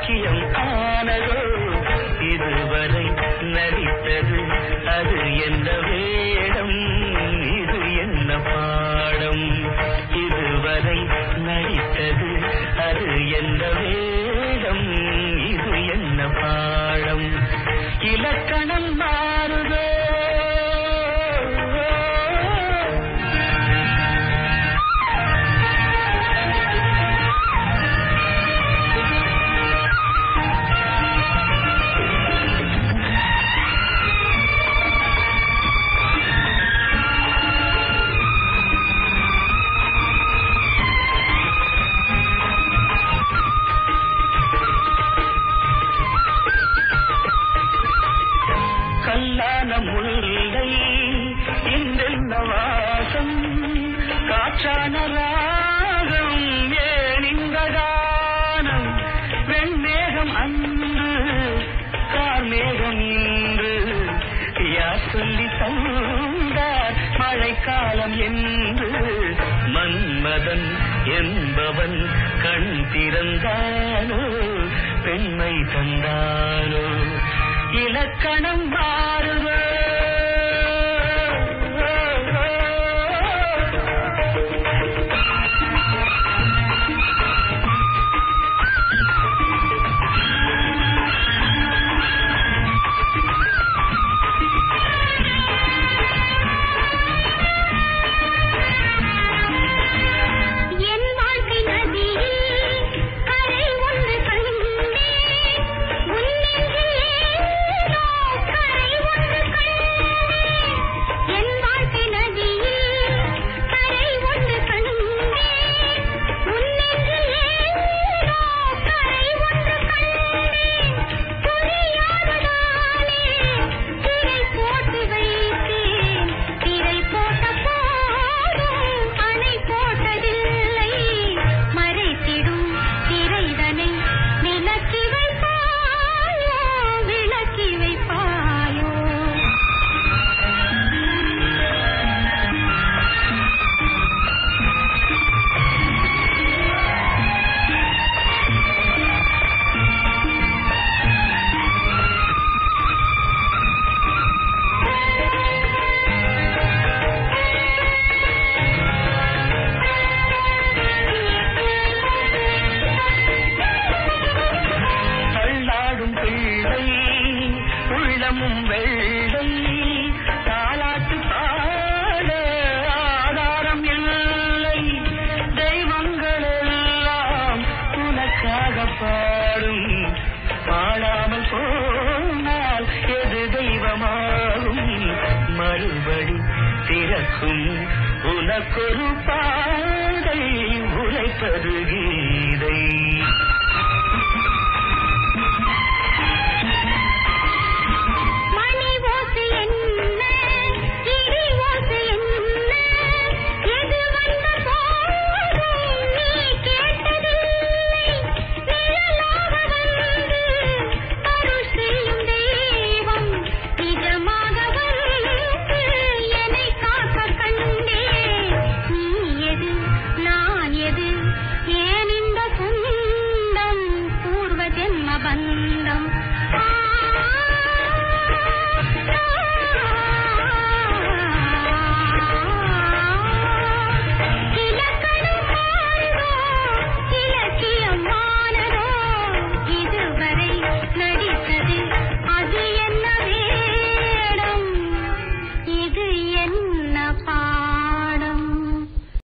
பாக்கியம் ஆனதோ இதுவரை நடித்தது அது என்ன வேடம் இது என்ன பாடம் இதுவரை நடித்தது அது என்ன வேடம் இது என்ன பாடம் இலக்கணம் மாறுதோ கல்லான முல்லை இன்றென்ன வாசம் காற்றான ராகம் ஏன் இந்த கானம் வெண்மேகம் அன்று கார்மேகம் இன்று யார் சொல்லி தந்தார் மழைக்காலம் என்று மன்மதன் என்பவன் கண் திறந்தானோ பெண்மை தந்தானோ இலக்கணம் மாறுவோ என் வாழ்க்கை நதியில் கரை ஒன்று கண்டேன் உன் நெஞ்சில் ஏனோ கரை ஒன்று கண்டேன் என் வாழ்க்கை நதியில் கரை ஒன்று கண்டேன் உன் நெஞ்சில் ஏனோ கரை ஒன்று கண்டேன் புரியாததாலே திரை போட்டு வைத்தேன் திரை போட்ட போதும் அணை போட்டதில்லை மறைத்திடும் திரைதனை விலக்கி வைப்பாயோ விளக்கி வைப்பாயோ தள்ளாடும் பிள்ளை உள்ளமும் வெள்ளை தாலாட்டு பாட ஆதாரம் இல்லை தெய்வங்கள் எல்லாம் உனக்காக பாடும் பாடாமல் போனால் எது தெய்வமாகும் மறுபடி திறக்கும் உனக்கொரு பாதை உழைப்பது கீதை